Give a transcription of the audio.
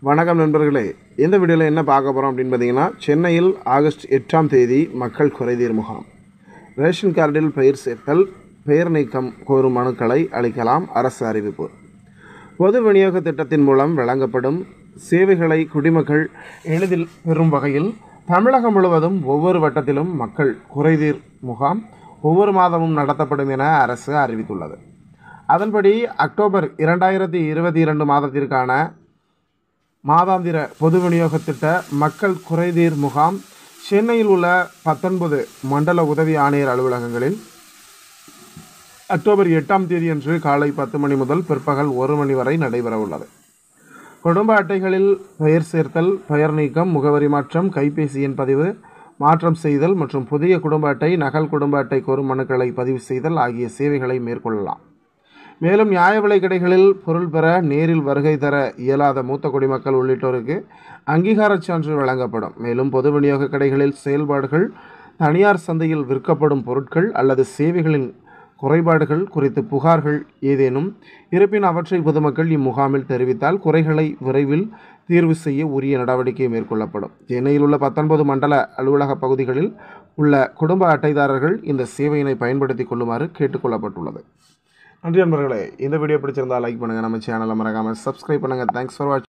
வணக்கம் நண்பர்களே இந்த வீடியோவில் என்ன பார்க்க போகிறோம் அப்படின்னு பார்த்தீங்கன்னா சென்னையில் ஆகஸ்ட் எட்டாம் தேதி மக்கள் குறைதீர் முகாம் ரேஷன் கார்டில் பெயர் சேர்த்தல் பெயர் நீக்கம் கோரும் மனுக்களை அளிக்கலாம் அரசு அறிவிப்பு பொது விநியோக திட்டத்தின் மூலம் வழங்கப்படும் சேவைகளை குடிமக்கள் எளிதில் பெறும் வகையில் தமிழகம் முழுவதும் ஒவ்வொரு வட்டத்திலும் மக்கள் குறைதீர் முகாம் ஒவ்வொரு மாதமும் நடத்தப்படும் என அரசு அறிவித்துள்ளது அதன்படி அக்டோபர் இரண்டாயிரத்தி இருபத்தி இரண்டு மாதத்திற்கான மாதாந்திர பொது விநியோக திட்ட மக்கள் குறைதீர் முகாம் சென்னையில் உள்ள பத்தொன்பது மண்டல உதவி ஆணையர் அலுவலகங்களில் அக்டோபர் எட்டாம் தேதியன்று காலை பத்து மணி முதல் பிற்பகல் ஒரு மணி வரை நடைபெற உள்ளது குடும்ப அட்டைகளில் பெயர் சேர்த்தல் பெயர் நீக்கம் முகவரி மாற்றம் கைபேசி எண் பதிவு மாற்றம் செய்தல் மற்றும் புதிய குடும்ப அட்டை நகல் குடும்ப அட்டை கோரும் மனுக்களை பதிவு செய்தல் ஆகிய சேவைகளை மேற்கொள்ளலாம் மேலும் நியாய விலை கடைகளில் பொருள் பெற நேரில் வருகை தர இயலாத மூத்த குடிமக்கள் உள்ளிட்டோருக்கு அங்கீகாரச் சான்று வழங்கப்படும் மேலும் பொது விநியோக கடைகளில் செயல்பாடுகள் தனியார் சந்தையில் விற்கப்படும் பொருட்கள் அல்லது சேவைகளின் குறைபாடுகள் குறித்து புகார்கள் ஏதேனும் இருப்பின் அவற்றை பொதுமக்கள் இம்முகாமில் தெரிவித்தால் குறைகளை விரைவில் தீர்வு செய்ய உரிய நடவடிக்கை மேற்கொள்ளப்படும் சென்னையில் உள்ள பத்தொன்பது மண்டல அலுவலக பகுதிகளில் உள்ள குடும்ப அட்டைதாரர்கள் இந்த சேவையினை பயன்படுத்திக் கொள்ளுமாறு கேட்டுக்கொள்ளப்பட்டுள்ளது நன்றி நண்பர்களே இந்த வீடியோ பிடிச்சிருந்தா லைக் பண்ணுங்கள் நம்ம சேனலை மறக்காமல் சப்ஸ்கிரைப் பண்ணுங்கள் தேங்க்ஸ் ஃபார் வாட்சிங்